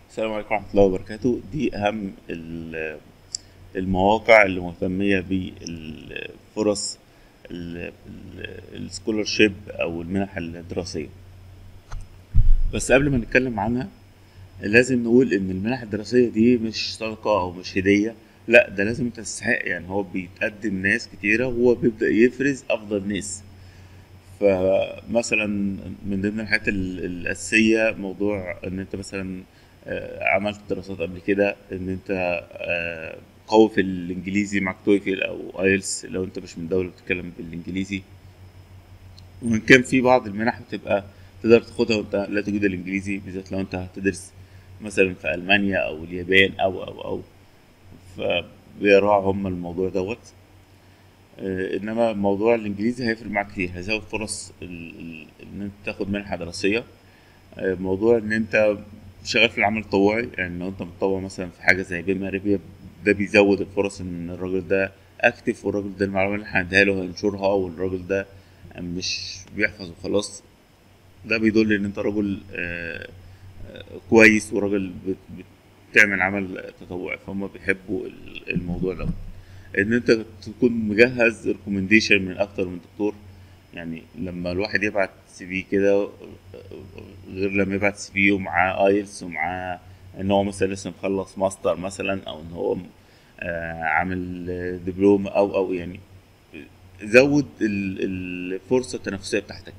السلام عليكم ورحمة الله وبركاته دي أهم ال- المواقع اللي مهتمية بالفرص السكولرشيب أو المنح الدراسية بس قبل ما نتكلم عنها لازم نقول إن المنح الدراسية دي مش صدقة أو مش هدية لا ده لازم انت تستحق يعني هو بيتقدم ناس كتيرة وهو بيبدأ يفرز أفضل ناس فمثلا من ضمن الحاجات ال- الأساسية موضوع إن أنت مثلا آه، عملت دراسات قبل كده إن أنت آه، قوي في الإنجليزي معاك تويفل أو آيلتس لو أنت مش من دولة بتتكلم بالإنجليزي وإن كان في بعض المنح بتبقى تقدر تاخدها وأنت لا تجيد الإنجليزي بالذات لو أنت هتدرس مثلا في ألمانيا أو اليابان أو أو أو فبيراعوا هم الموضوع دوت آه، انما موضوع الانجليزي هيفرق معاك كتير هيزود فرص ال- ال- ان انت تاخد منحه دراسيه آه، موضوع ان انت شغال في العمل التطوعي يعني لو انت متطوع مثلا في حاجه زي بما ريبيا ده بيزود الفرص ان الراجل ده اكتف والراجل ده المعلومات اللي احنا هنديها له هينشرها والراجل ده مش بيحفظ وخلاص ده بيدل ان انت راجل آه، آه، كويس وراجل بت- بتعمل عمل تطوعي فهم بيحبوا ال- الموضوع ده ان انت تكون مجهز ريكومنديشن من اكتر من دكتور يعني لما الواحد يبعت سي في كده غير لما يبعت سي في ومعاه ايلتس ومعاه ان هو مثلا لسه مخلص ماستر مثلا او ان هو آه، عامل دبلوم او او يعني زود ال- الفرصه التنافسيه بتاعتك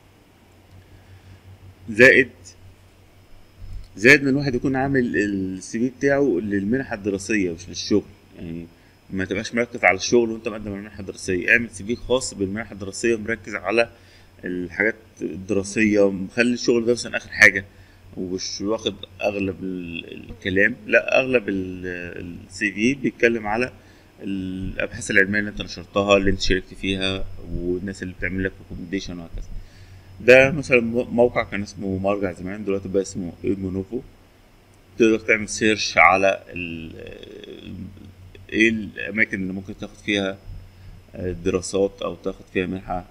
زائد زائد ان الواحد يكون عامل السي في بتاعه للمنحه الدراسيه مش للشغل يعني ما تبقاش مركز على الشغل وانت مقدم على المنحه الدراسيه اعمل سي في خاص بالمنحه الدراسيه مركز على الحاجات الدراسيه مخلي الشغل ده مثلا اخر حاجه ومش واخد اغلب ال- الكلام لا اغلب السي في بيتكلم على الابحاث العلميه اللي انت نشرتها اللي انت شاركت فيها والناس اللي بتعمل لك ريكومنديشن وهكذا ده مثلا مو- موقع كان اسمه مرجع زمان دلوقتي بقى اسمه ايمونوفو تقدر تعمل سيرش على ال- ايه الاماكن اللي ممكن تاخد فيها دراسات او تاخد فيها منحة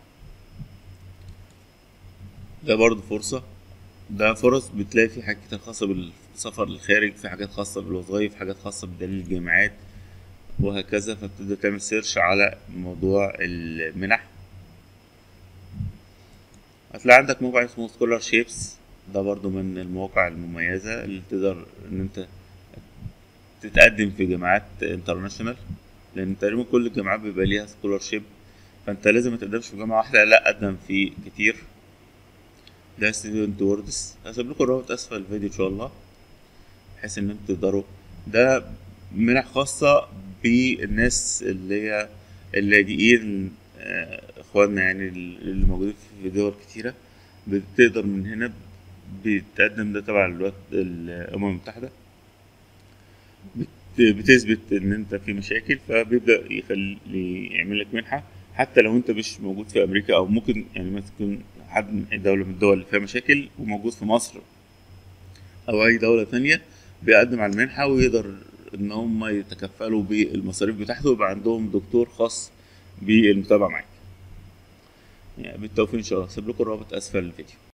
ده برضه فرصة ده فرص بتلاقي في حاجات كتير خاصة بالسفر للخارج في حاجات خاصة بالوظائف حاجات خاصة بدليل الجامعات وهكذا فبتبدأ تعمل سيرش على موضوع المنح هتلاقي عندك موقع اسمه سكولار شيبس ده برضو من المواقع المميزة اللي تقدر ان انت تتقدم في جامعات انترناشونال لان تقريبا كل الجامعات بيبقى ليها سكولار شيب فانت لازم ما تقدمش في جامعة واحدة لا قدم في كتير ده ستودنت ووردز هسيب لكم الرابط اسفل الفيديو ان شاء الله بحيث ان انتوا تقدروا ده منح خاصة بالناس اللي هي اللاجئين آه، اخواننا يعني اللي موجودين في دول كتيرة بتقدر من هنا بتقدم ده تبع الوقت الامم المتحدة بت- بتثبت ان انت في مشاكل فبيبدأ يخلي يعمل لك منحة حتى لو انت مش موجود في امريكا او ممكن يعني ما تكون حد من أي دولة من الدول اللي فيها مشاكل وموجود في مصر او اي دولة تانية بيقدم على المنحة ويقدر ان هم يتكفلوا بالمصاريف بتاعته ويبقى عندهم دكتور خاص بالمتابعة معاك يعني بالتوفيق ان شاء الله سيب لكم الرابط اسفل الفيديو